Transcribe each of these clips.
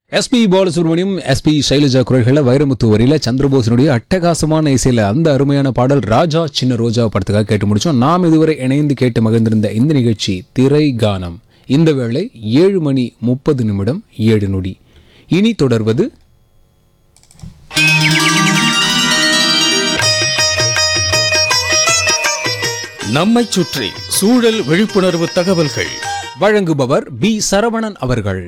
SP Balasubramaniam SP Shailaja குரல்களில் வைரமுத்து வரியில சந்திரபோஸினுடைய அட்டகாசமான இசையில அந்த அருமையான பாடல் ராஜா சின்ன ரோஜா படத்துக்காக கேட்டு முடிச்சோம் நாம் இதுவரை இணைந்து கேட்டு மகிழ்ந்திருந்த இந்த நிகழ்ச்சி திரை கானம் இந்த வேளை ஏழு மணி முப்பது நிமிடம் ஏழு நொடி இனி தொடர்வது நம்மைச் சுற்றி சூழல் விழிப்புணர்வு தகவல்கள் வழங்குபவர் பி சரவணன் அவர்கள்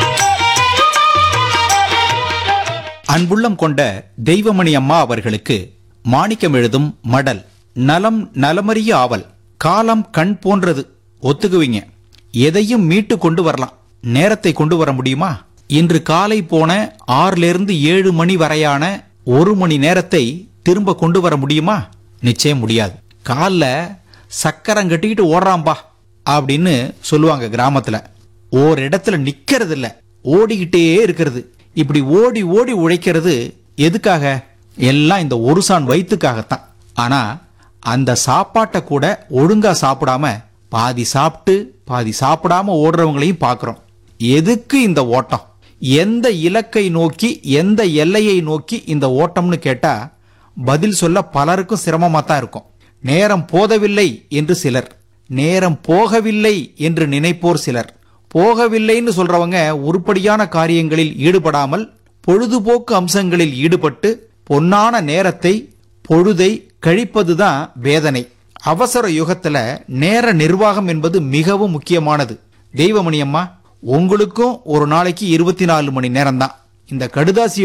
அன்புள்ளம் கொண்ட தெய்வமணி அம்மா அவர்களுக்கு மாணிக்கம் எழுதும் மடல் நலம் நலமறிய ஆவல் காலம் கண் போன்றது ஒத்துக்குவீங்க எதையும் மீட்டு கொண்டு வரலாம் நேரத்தை கொண்டு வர முடியுமா இன்று காலை போன ஆறுல இருந்து ஏழு மணி வரையான ஒரு மணி நேரத்தை திரும்ப கொண்டு வர முடியுமா நிச்சயம் முடியாது கால்ல சக்கரம் கட்டிக்கிட்டு ஓடுறான்பா அப்படின்னு சொல்லுவாங்க கிராமத்துல ஓர் இடத்துல நிக்கிறது இல்ல ஓடிக்கிட்டே இருக்கிறது இப்படி ஓடி ஓடி உழைக்கிறது எதுக்காக எல்லாம் இந்த ஒரு சான் வயிற்றுக்காகத்தான் ஆனா அந்த சாப்பாட்டை கூட ஒழுங்கா சாப்பிடாம பாதி சாப்பிட்டு பாதி சாப்பிடாம ஓடுறவங்களையும் பார்க்கிறோம் எதுக்கு இந்த ஓட்டம் எந்த இலக்கை நோக்கி எந்த எல்லையை நோக்கி இந்த ஓட்டம்னு கேட்டா பதில் சொல்ல பலருக்கும் சிரமமா தான் இருக்கும் நேரம் போதவில்லை என்று சிலர் நேரம் போகவில்லை என்று நினைப்போர் சிலர் போகவில்லைன்னு சொல்றவங்க உருப்படியான காரியங்களில் ஈடுபடாமல் பொழுதுபோக்கு அம்சங்களில் ஈடுபட்டு பொன்னான நேரத்தை பொழுதை கழிப்பதுதான் வேதனை அவசர யுகத்துல நேர நிர்வாகம் என்பது மிகவும் முக்கியமானது தெய்வமணி அம்மா உங்களுக்கும் ஒரு நாளைக்கு இருபத்தி நாலு மணி நேரம் தான் இந்த கடுதாசி